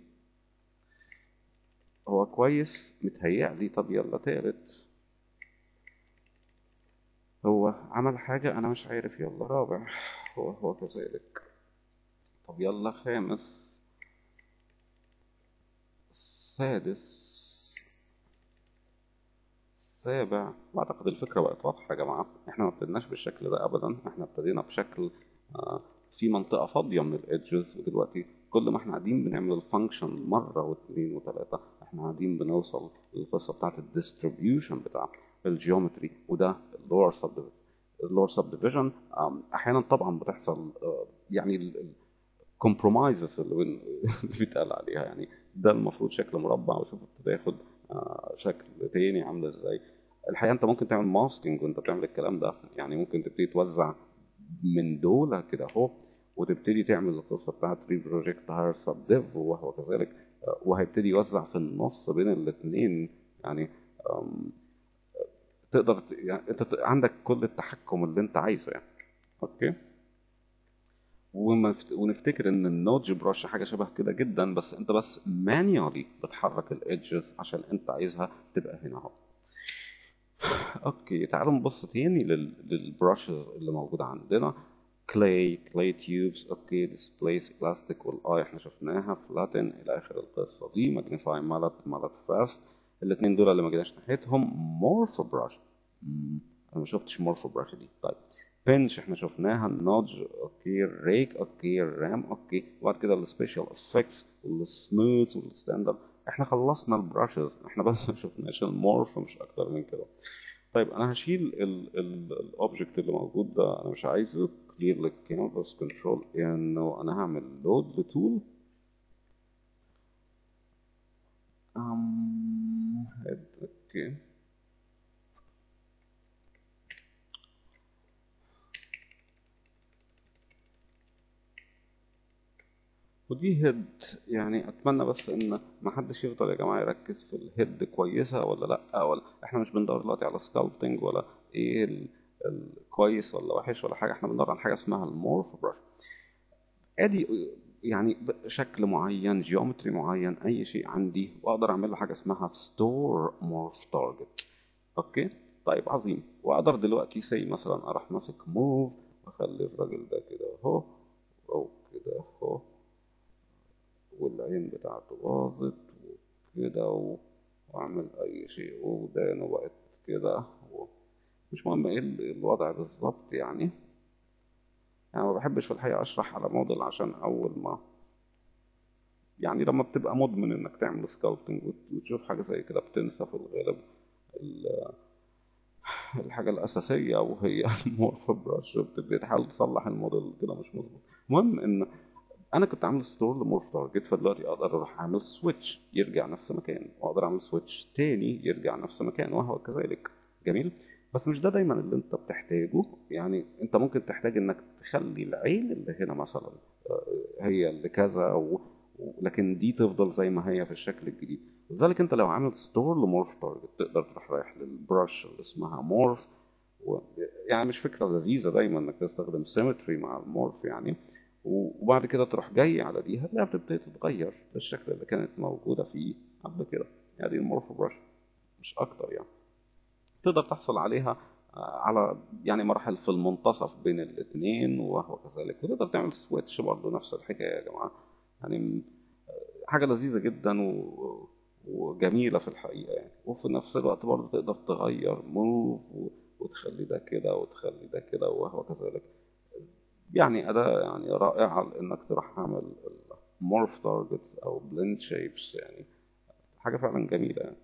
هو كويس متهيألي طب يلا تالت هو عمل حاجة أنا مش عارف يلا رابع هو هو كذلك طب يلا خامس سادس سابع واعتقد الفكره بقت واضحه يا جماعه احنا ما ابتديناش بالشكل ده ابدا احنا ابتدينا بشكل آه، في منطقه فاضيه من الايدجز ودلوقتي كل ما احنا قاعدين بنعمل الفانكشن مره واثنين وثلاثه احنا قاعدين بنوصل للقصه بتاعت الديستريبيوشن بتاع الجيومتري وده اللور سب اللور سب ديفيجن احيانا طبعا بتحصل آه، يعني الكومبرومايزز اللي بن- اللي بيتقال عليها يعني ده المفروض شكل مربع وشوف ابتدى ياخد آه، شكل تاني عامل ازاي الحقيقه انت ممكن تعمل ماسكينج وانت بتعمل الكلام ده يعني ممكن تبتدي توزع من دول كده اهو وتبتدي تعمل القصه بتاعت ري بروجكت هاير سب ديف وهو كذلك آه، وهيبتدي يوزع في النص بين الاثنين يعني آم، تقدر ت- يعني انت ت- عندك كل التحكم اللي انت عايزه يعني اوكي وما فت- ونفتكر ان النودج براش حاجه شبه كده جدا بس انت بس مانيوالي بتحرك الايدجز عشان انت عايزها تبقى هنا اهو اوكي تعالوا نبص تاني لل... للبراشز اللي موجوده عندنا كلاي كلاي تيوبس اوكي ديسبليس بلاستيك والاي احنا شفناها فلاتن الى اخر القصه دي ماجنيفاي مالت مالت فاست الاثنين دول اللي ما جيناش ناحيتهم مورفو براش مم، انا ما شفتش مورفو براش دي طيب بنش احنا شفناها النودج اوكي ريك اوكي رام اوكي وبعد كده السبيشال افكتس والسموث والستاندرد احنا خلصنا البراشز احنا بس ما شفناش المورف مش اكتر من كده طيب انا هشيل الاوبجكت اللي موجود ده انا مش عايزه كلير للكانفاس كنترول انه انا هعمل لود لتول ام هيد اوكي ودي هيد يعني اتمنى بس ان ما حدش يفضل يا جماعه يركز في الهيد كويسه ولا لا ولا احنا مش بندور دلوقتي على سكالبتنج ولا ايه ال- الكويس ولا وحش ولا حاجه احنا بندور على حاجه اسمها المورف براش ادي يعني شكل معين جيومتري معين اي شيء عندي واقدر اعمل له حاجه اسمها ستور مورف تارجت اوكي طيب عظيم واقدر دلوقتي سي مثلا اروح ماسك موف واخلي الراجل ده كده اهو او كده اهو والعين بتاعته باظت وكده و- واعمل اي شيء ودانه بقت كده و- مش مهم ايه ال- الوضع بالظبط يعني يعني ما بحبش في الحقيقة اشرح على موديل عشان اول ما يعني لما بتبقى مدمن انك تعمل سكالبتنج وتشوف حاجة زي كده بتنسى في الغالب ال- الحاجة الأساسية وهي المورف براش وبتبتدي تحاول تصلح الموديل كده مش مظبوط المهم إن أنا كنت عامل ستور لمورف تارجت فدلوقتي أقدر أروح أعمل سويتش يرجع نفس مكان وأقدر أعمل سويتش تاني يرجع نفس مكان وهو كذلك جميل بس مش ده دايما اللي انت بتحتاجه يعني انت ممكن تحتاج انك تخلي العين اللي هنا مثلا آه، هي اللي كذا و... و- لكن دي تفضل زي ما هي في الشكل الجديد لذلك انت لو عامل ستور لمورف تارجت تقدر تروح رايح للبرش اللي اسمها مورف و... يعني مش فكره لذيذه دايما انك تستخدم سيمتري مع المورف يعني و- وبعد كده تروح جاي على دي هتلاقيها بتبتدي تتغير بالشكل اللي كانت موجوده فيه قبل كده يعني دي المورف برش مش اكتر يعني تقدر تحصل عليها آه، على يعني مراحل في المنتصف بين الاثنين وهو كذلك وتقدر تعمل سويتش برضه نفس الحكايه يا جماعه يعني آه، حاجه لذيذه جدا و... وجميله في الحقيقه يعني وفي نفس الوقت برضه تقدر تغير موف و... وتخلي ده كده وتخلي ده كده وهو كذلك يعني اداه يعني رائعه لانك تروح تعمل مورف تارجتس او بلند شيبس يعني حاجه فعلا جميله يعني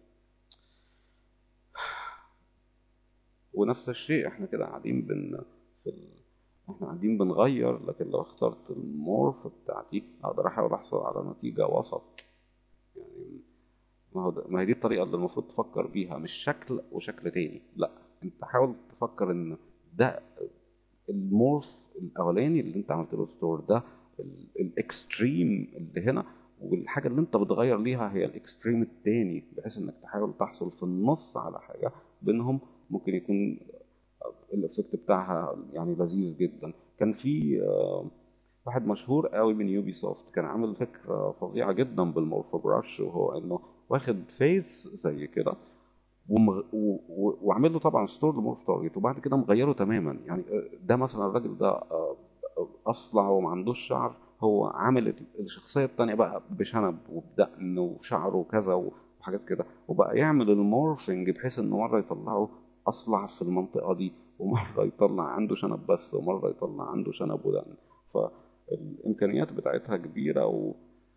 ونفس الشيء احنا كده قاعدين بن في ال... احنا قاعدين بنغير لكن لو اخترت المورف بتاعتي اقدر احاول احصل على نتيجة وسط يعني ما هو ده... ما هي دي الطريقة اللي المفروض تفكر بيها مش شكل وشكل تاني لا انت حاول تفكر ان ده المورف الاولاني اللي انت عملت له ستور ده الاكستريم اللي هنا والحاجه اللي انت بتغير ليها هي الاكستريم التاني بحيث انك تحاول تحصل في النص على حاجه بينهم ممكن يكون الافكت بتاعها يعني لذيذ جدا كان في آه، واحد مشهور قوي من يوبي سوفت كان عامل فكره فظيعه جدا بالمورفو براش وهو انه واخد فيس زي كده ومغ... و... و... وعامل له طبعا ستور لمورف تارجت وبعد كده مغيره تماما يعني آه، ده مثلا الراجل ده آه، اصلع وما عندوش شعر هو عامل الشخصيه التانية بقى بشنب وبدقن وشعره وكذا وحاجات كده وبقى يعمل المورفنج بحيث انه مره يطلعه اصلع في المنطقه دي ومره يطلع عنده شنب بس ومره يطلع عنده شنب ودقن فالامكانيات بتاعتها كبيره و...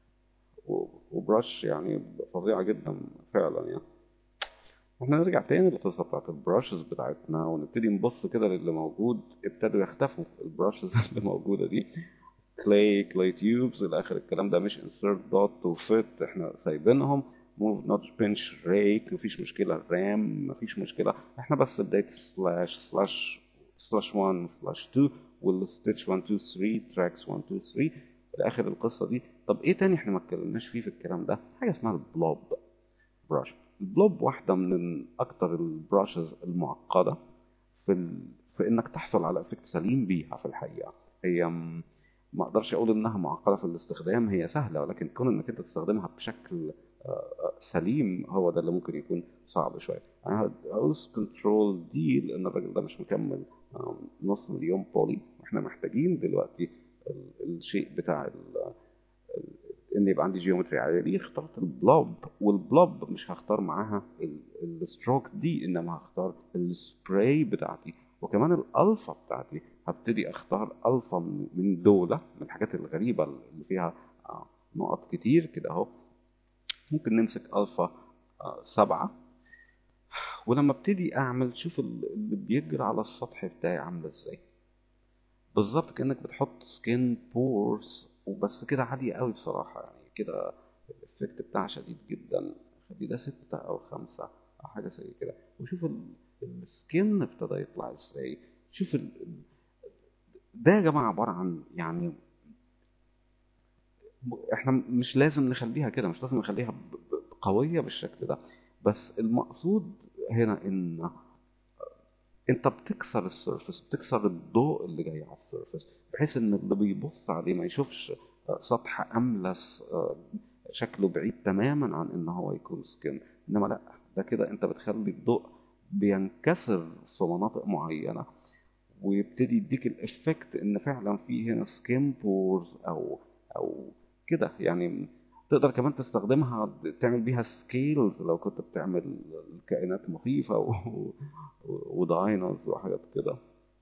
وبرش يعني فظيعه جدا فعلا يعني احنا نرجع تاني للقصه بتاعت البراشز بتاعتنا ونبتدي نبص كده للي موجود ابتدوا يختفوا البراشز اللي موجوده دي كلاي كلاي تيوبز الى اخر الكلام ده مش انسرت دوت وفيت احنا سايبينهم موف نوت بنش ريك مفيش مشكله رام مفيش مشكله احنا بس بدايه سلاش سلاش سلاش 1 سلاش 2 والستitch 1 2 3 تراكس 1 2 3 الى اخر القصه دي طب ايه تاني احنا ما اتكلمناش فيه في الكلام ده حاجه اسمها البلوب براش البلوب واحده من اكتر البراشز المعقده في ال... في انك تحصل على افكت سليم بيها في الحقيقه هي ما اقدرش اقول انها معقده في الاستخدام هي سهله ولكن كون انك انت تستخدمها بشكل سليم هو ده اللي ممكن يكون صعب شويه انا هاوس كنترول دي لان الراجل ده مش مكمل نص مليون بولي واحنا محتاجين دلوقتي الشيء بتاع ان يبقى عندي جيومتري عاليه دي اخترت البلوب والبلوب مش هختار معاها الستروك دي انما هختار السبراي بتاعتي وكمان الالفا بتاعتي هبتدي اختار الفا من دولة من الحاجات الغريبة اللي فيها آه، نقط كتير كده اهو ممكن نمسك الفا آه، سبعة ولما ابتدي اعمل شوف اللي بيجري على السطح بتاعي عامل ازاي بالظبط كانك بتحط سكين بورز وبس كده عالية قوي بصراحة يعني كده الافكت بتاعها شديد جدا خلي ده ستة او خمسة او حاجة زي كده وشوف السكين ابتدى يطلع ازاي شوف ده يا جماعه عباره عن يعني احنا مش لازم نخليها كده مش لازم نخليها قويه بالشكل ده بس المقصود هنا ان انت بتكسر السيرفس بتكسر الضوء اللي جاي على السيرفس بحيث ان اللي بيبص عليه ما يشوفش سطح املس شكله بعيد تماما عن ان هو يكون سكن انما لا ده كده انت بتخلي الضوء بينكسر في مناطق معينه ويبتدي يديك الافكت ان فعلا في هنا سكين بورز او او كده يعني تقدر كمان تستخدمها تعمل بيها سكيلز لو كنت بتعمل كائنات مخيفه و... وداينوز وحاجات كده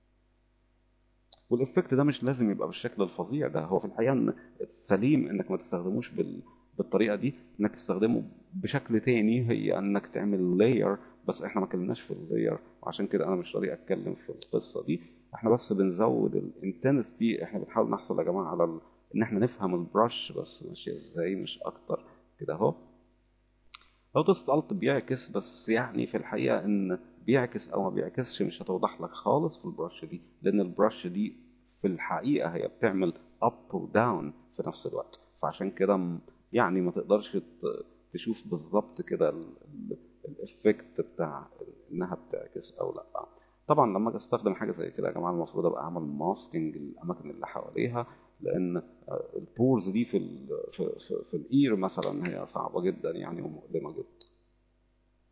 والافكت ده مش لازم يبقى بالشكل الفظيع ده هو في الحقيقه ان السليم انك ما تستخدموش بال... بالطريقه دي انك تستخدمه بشكل تاني هي انك تعمل لاير بس احنا ما اتكلمناش في اللاير وعشان كده انا مش راضي اتكلم في القصه دي احنا بس بنزود الانتنستي احنا بنحاول نحصل يا جماعه على ال... ان احنا نفهم البرش بس ماشيه ازاي مش اكتر كده اهو لو دوست الت بيعكس بس يعني في الحقيقه ان بيعكس او ما بيعكسش مش هتوضح لك خالص في البرش دي لان البرش دي في الحقيقه هي بتعمل اب وداون في نفس الوقت فعشان كده يعني ما تقدرش تشوف بالظبط كده الافكت بتاع انها بتعكس او لا طبعا لما اجي استخدم حاجه زي كده يا جماعه المفروض ابقى اعمل ماسكينج للاماكن اللي حواليها لان البورز دي في ال في, في, في الاير مثلا هي صعبه جدا يعني ومؤلمه جدا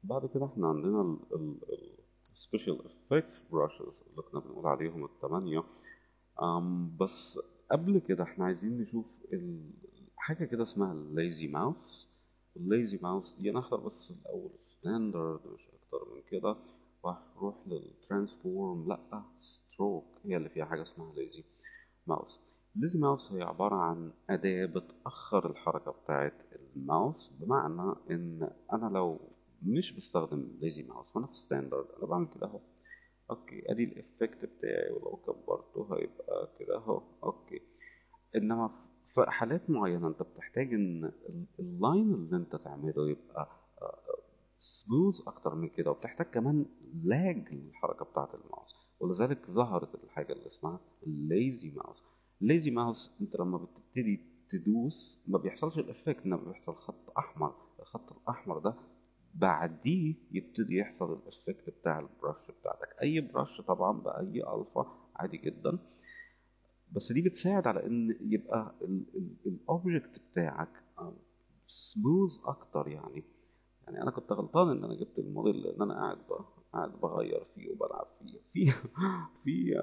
بعد كده احنا عندنا ال ال ال special effects brushes اللي كنا بنقول عليهم التمانية أم بس قبل كده احنا عايزين نشوف ال- حاجة كده اسمها الليزي ماوس الليزي ماوس دي انا هختار بس الاول ستاندرد مش اكتر من كده وهروح للترانسفورم لا ستروك هي اللي فيها حاجة اسمها ليزي ماوس الليزي ماوس هي عبارة عن أداة بتأخر الحركة بتاعت الماوس بمعنى إن أنا لو مش بستخدم ليزي ماوس وأنا في ستاندرد أنا بعمل كده أهو أوكي أدي الإفكت بتاعي ولو كبرته هيبقى كده أهو أوكي انما في حالات معينه انت بتحتاج ان ال- اللاين اللي انت تعمله يبقى سموث اكتر من كده وبتحتاج كمان لاج للحركه بتاعه الماوس ولذلك ظهرت الحاجه اللي اسمها الليزي ماوس الليزي ماوس انت لما بتبتدي تدوس ما بيحصلش الافكت انما بيحصل خط احمر الخط الاحمر ده بعديه يبتدي يحصل الافكت بتاع البرش بتاعتك اي برش طبعا باي الفا عادي جدا بس دي بتساعد على ان يبقى الاوبجكت بتاعك سموث اكتر يعني يعني انا كنت غلطان ان انا جبت الموديل لان انا قاعد ب- قاعد بغير فيه وبلعب فيه في في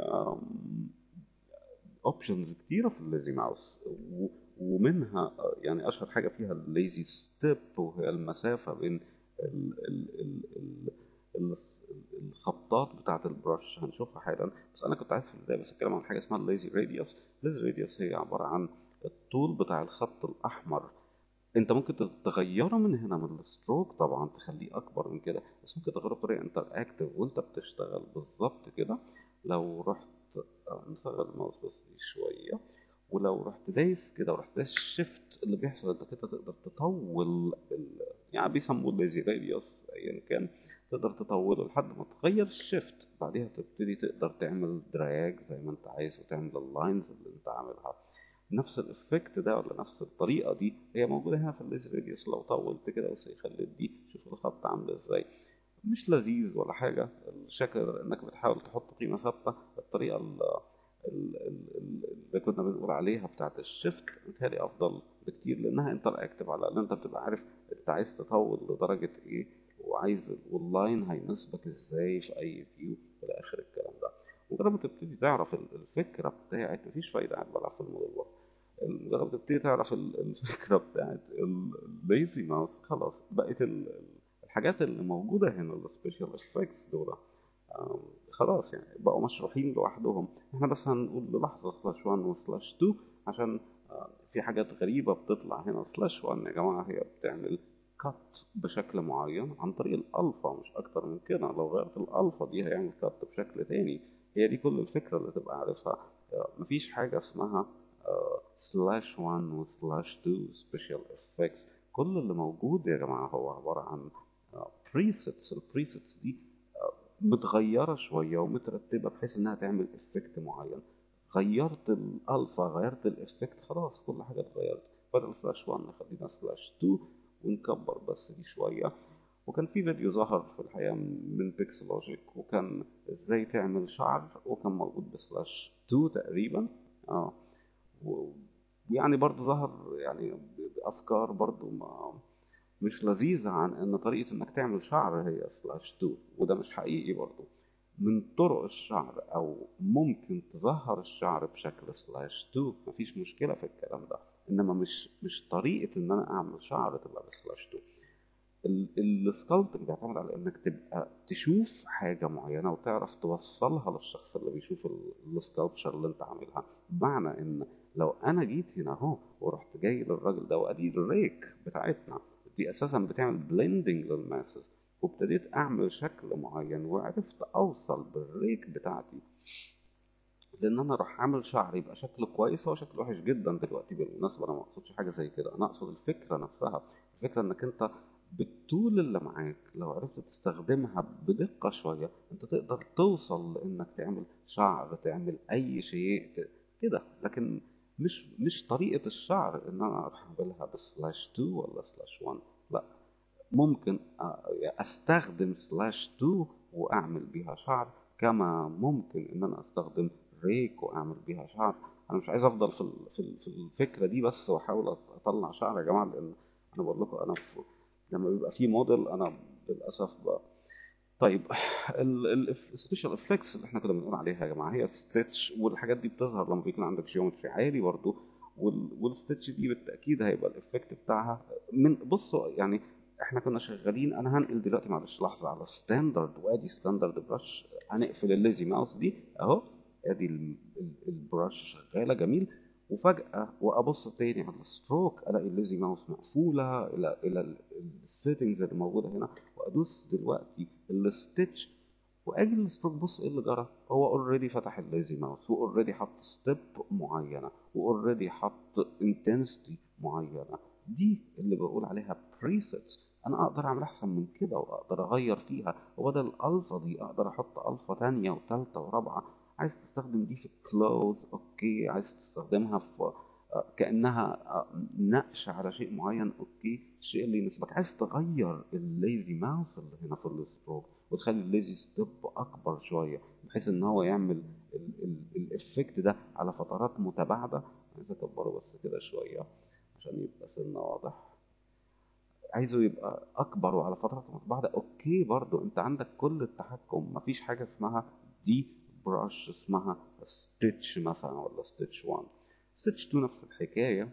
اوبشنز كتيره في الليزي ماوس و- ومنها آه، يعني اشهر حاجه فيها الليزي ستيب وهي المسافه بين ال ال ال ال ال الخطات بتاعه البرش هنشوفها حالا بس انا كنت عايز في البدايه بس اتكلم عن حاجه اسمها الليزي راديوس الليزي راديوس هي عباره عن الطول بتاع الخط الاحمر انت ممكن تغيره من هنا من الستروك طبعا تخليه اكبر من كده بس ممكن تغيره بطريقه انتر اكتف وانت بتشتغل بالظبط كده لو رحت آه، نصغر الماوس بس دي شويه ولو رحت دايس كده ورحت دايس شيفت اللي بيحصل انت كده تقدر تطول ال... يعني بيسموه ليزي راديوس ايا كان تقدر تطوله لحد ما تغير الشيفت بعديها تبتدي تقدر تعمل دراج زي ما انت عايز وتعمل اللاينز اللي انت عاملها نفس الافكت ده ولا نفس الطريقه دي هي موجوده هنا في الليزر راديوس لو طولت كده وخليت دي شوف الخط عامل ازاي مش لذيذ ولا حاجه الشكل ده انك بتحاول تحط قيمه ثابته الطريقه ال- ال- ال- ال- اللي كنا بنقول عليها بتاعت الشيفت بتهيألي افضل بكتير لانها انتر اكتف على الاقل انت بتبقى عارف انت عايز تطول لدرجه ايه وعايز واللاين هيناسبك ازاي في اي فيو الى اخر الكلام ده مجرد ما تبتدي تعرف ال- الفكره بتاعت مفيش فايده قاعد بلعب في الموديل برضه مجرد ما تبتدي تعرف ال- الفكره بتاعت الليزي ماوس خلاص بقت ال- ال- الحاجات اللي موجوده هنا السبيشال افكتس دول آم، خلاص يعني بقوا مشروحين لوحدهم احنا بس هنقول للحظه سلاش 1 وسلاش 2 عشان آه، في حاجات غريبه بتطلع هنا سلاش 1 يا جماعه هي بتعمل كات بشكل معين عن طريق الالفا مش اكتر من كده لو غيرت الالفا دي هيعمل كات بشكل تاني هي دي كل الفكره اللي تبقى عارفها آه، مفيش حاجه اسمها سلاش 1 وسلاش 2 سبيشال افكتس كل اللي موجود يا جماعه هو عباره عن بريسيتس البريسيتس دي آه، متغيره شويه ومترتبه بحيث انها تعمل افكت معين غيرت الالفا غيرت الافكت خلاص كل حاجه اتغيرت بدل سلاش 1 خلينا سلاش 2 ونكبر بس دي شويه وكان في فيديو ظهر في الحقيقه من بيكسلوجيك وكان ازاي تعمل شعر وكان موجود بسلاش 2 تقريبا اه و- ويعني برضو ظهر يعني افكار برضو ما مش لذيذة عن ان طريقة انك تعمل شعر هي سلاش 2 وده مش حقيقي برضو من طرق الشعر او ممكن تظهر الشعر بشكل سلاش 2 مفيش مشكلة في الكلام ده انما مش مش طريقة ان انا اعمل شعر تبقى بسلاش 2 السكالبتنج بيعتمد على انك تبقى تشوف حاجه معينه وتعرف توصلها للشخص اللي بيشوف السكالبتشر اللي انت عاملها بمعنى ان لو انا جيت هنا اهو ورحت جاي للراجل ده وادي الريك بتاعتنا دي اساسا بتعمل بلندنج للماسز وابتديت اعمل شكل معين وعرفت اوصل بالريك بتاعتي لان انا اروح اعمل شعر يبقى شكله كويس هو شكله وحش جدا دلوقتي بالمناسبه انا ما اقصدش حاجه زي كده انا اقصد الفكره نفسها الفكره انك انت بالطول اللي معاك لو عرفت تستخدمها بدقه شويه انت تقدر توصل لانك تعمل شعر تعمل اي شيء ت- كده لكن مش مش طريقه الشعر ان انا اروح اعملها بسلاش 2 ولا سلاش 1 لا ممكن أ- استخدم سلاش 2 واعمل بيها شعر كما ممكن ان انا استخدم ريك واعمل بيها شعر انا مش عايز افضل في ال- في ال- في الفكره دي بس واحاول اطلع شعر يا جماعه لان انا بقول لكم انا في لما بيبقى في موديل انا للاسف بقى طيب السبيشال افكتس اللي احنا كنا بنقول عليها يا جماعه هي ستيتش والحاجات دي بتظهر لما بيكون عندك جيومتري عالي برضه والستيتش دي بالتاكيد هيبقى الافكت بتاعها من بصوا يعني احنا كنا شغالين انا هنقل دلوقتي معلش لحظه على ستاندرد وادي ستاندرد برش هنقفل الليزي ماوس دي اهو ادي ال- ال- البرش شغاله جميل وفجاه وابص تاني على الستروك الاقي الليزي ماوس مقفوله الى الى السيتنجز اللي موجوده هنا وادوس دلوقتي الستitch واجي الستروك بص ايه اللي جرى هو اوريدي فتح الليزي ماوس واوريدي حط ستيب معينه واوريدي حط انتنسيتي معينه دي اللي بقول عليها بريسيتس انا اقدر اعمل احسن من كده واقدر اغير فيها وبدل الالفا دي اقدر احط الفا تانية وتالتة ورابعة عايز تستخدم دي في كلوز اوكي عايز تستخدمها في آه، كانها آه، نقش على شيء معين اوكي الشيء اللي يناسبك عايز تغير الليزي ماوس اللي هنا في الستروك وتخلي الليزي ستيب اكبر شويه بحيث ان هو يعمل الافكت ده على فترات متباعده عايز اكبره بس كده شويه عشان يبقى سنه واضح عايزه يبقى اكبر وعلى فترات متباعده اوكي برضو انت عندك كل التحكم مفيش حاجه اسمها دي براش اسمها ستيتش مثلا ولا ستيتش 1 ستيتش 2 نفس الحكايه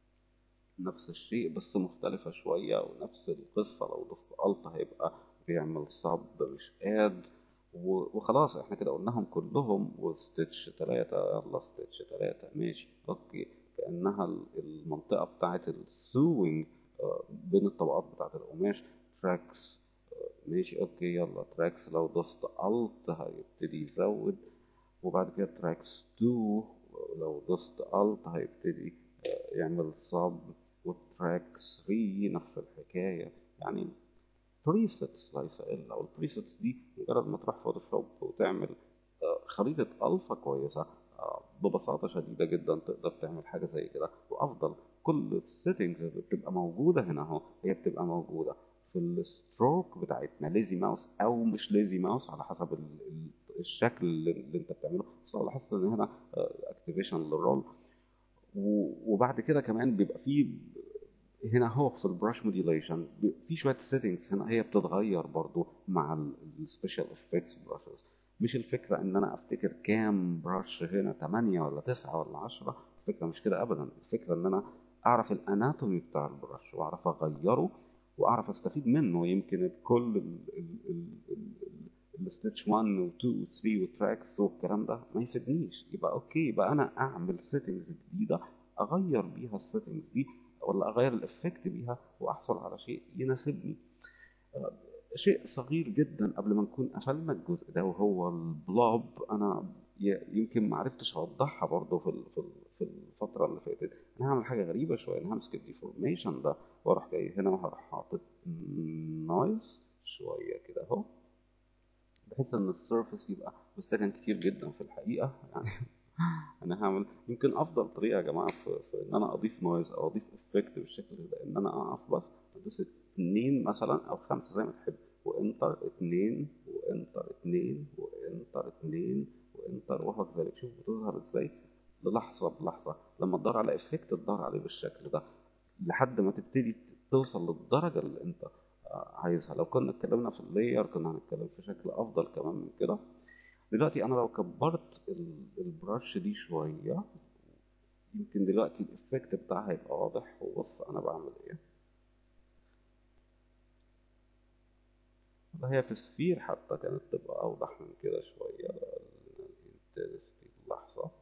نفس الشيء بس مختلفة شوية ونفس القصة لو دوست الت هيبقى بيعمل صب مش اد و- وخلاص احنا كده قلناهم كلهم وستيتش تلاتة يلا ستيتش تلاتة ماشي اوكي كأنها ال- المنطقة بتاعت السوينج آه، بين الطبقات بتاعت القماش تراكس آه، ماشي اوكي يلا تراكس لو دوست الت هيبتدي يزود وبعد كده تراكس 2 لو دوست الت هيبتدي آه، يعمل صب والتراك 3 نفس الحكاية يعني بريسيتس ليس الا والبريسيتس دي مجرد ما تروح فوتوشوب وتعمل آه، خريطة الفا كويسة آه، ببساطة شديدة جدا تقدر تعمل حاجة زي كده وافضل كل السيتنجز اللي بتبقى موجودة هنا اهو هي بتبقى موجودة في الستروك بتاعتنا ليزي ماوس او مش ليزي ماوس على حسب ال- ال- الشكل اللي اللي انت بتعمله بس أنا لاحظت ان هنا اكتيفيشن للرول و- وبعد كده كمان بيبقى فيه هنا هو في البراش موديليشن في شويه سيتنجز هنا هي بتتغير برضو مع السبيشال افكتس براشز مش الفكره ان انا افتكر كام براش هنا 8 ولا 9 ولا 10 الفكره مش كده ابدا الفكره ان انا اعرف الاناتومي بتاع البراش واعرف اغيره واعرف استفيد منه يمكن كل الستitch 1 و 2 و 3 وتراكس والكلام ده ما يفيدنيش يبقى اوكي يبقى انا اعمل سيتنجز جديده اغير بيها السيتنجز دي ولا اغير الافكت بيها واحصل على شيء يناسبني آه، شيء صغير جدا قبل ما نكون قفلنا الجزء ده وهو البلوب انا ي- يمكن ما عرفتش اوضحها برضه في ال- في ال- في الفتره اللي فاتت انا هعمل حاجه غريبه شويه انا همسك الديفورميشن ده واروح جاي هنا وهروح حاطط نويز شويه كده اهو بحيث ان السيرفس يبقى مستخدم كتير جدا في الحقيقه يعني انا هعمل يمكن افضل طريقه يا جماعه في, في ان انا اضيف نويز او اضيف افكت بالشكل ده ان انا اقف بس ادوس اتنين مثلا او خمسه زي ما تحب وانتر اتنين وانتر اتنين وانتر اتنين وانتر وهو كذلك شوف بتظهر ازاي للحظه بلحظه لما تدور على افكت تدور عليه بالشكل ده لحد ما تبتدي توصل للدرجه اللي انت آه، عايزها لو كنا اتكلمنا في اللاير كنا هنتكلم في شكل افضل كمان من كده دلوقتي انا لو كبرت ال- البرش دي شويه يمكن دلوقتي الافكت بتاعها هيبقى واضح وبص انا بعمل ايه ده هي في سفير حتى كانت تبقى اوضح من كده شويه الانتنسيتي اللحظه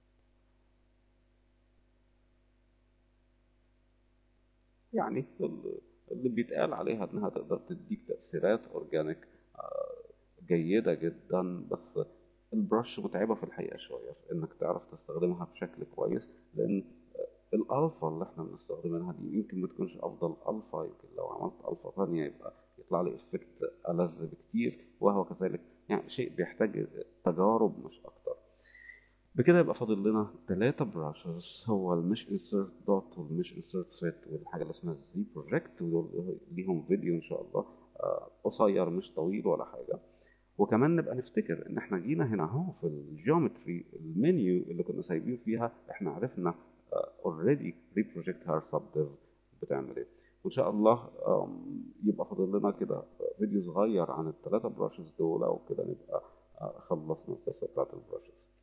يعني ال- اللي بيتقال عليها انها تقدر تديك تأثيرات اورجانيك جيدة جدا بس البرش متعبة في الحقيقة شوية في انك تعرف تستخدمها بشكل كويس لان الالفا اللي احنا بنستخدمها دي يمكن ما تكونش افضل الفا يمكن لو عملت الفا ثانية يبقى يطلع لي افكت ألذ بكتير وهو كذلك يعني شيء بيحتاج تجارب مش اكتر بكده يبقى فاضل لنا ثلاثة براشز هو المش انسرت دوت والمش انسرت فيت والحاجة اللي اسمها الزي بروجكت ودول ليهم فيديو ان شاء الله آه، قصير مش طويل ولا حاجة وكمان نبقى نفتكر ان احنا جينا هنا اهو في الجيومتري المنيو اللي كنا سايبين فيها احنا عرفنا اوريدي ريبروجكت هير سب ديف بتعمل ايه وان شاء الله آم، يبقى فاضل لنا كده فيديو صغير عن الثلاثه براشز دول او كده نبقى آه، خلصنا القصه بتاعت البراشز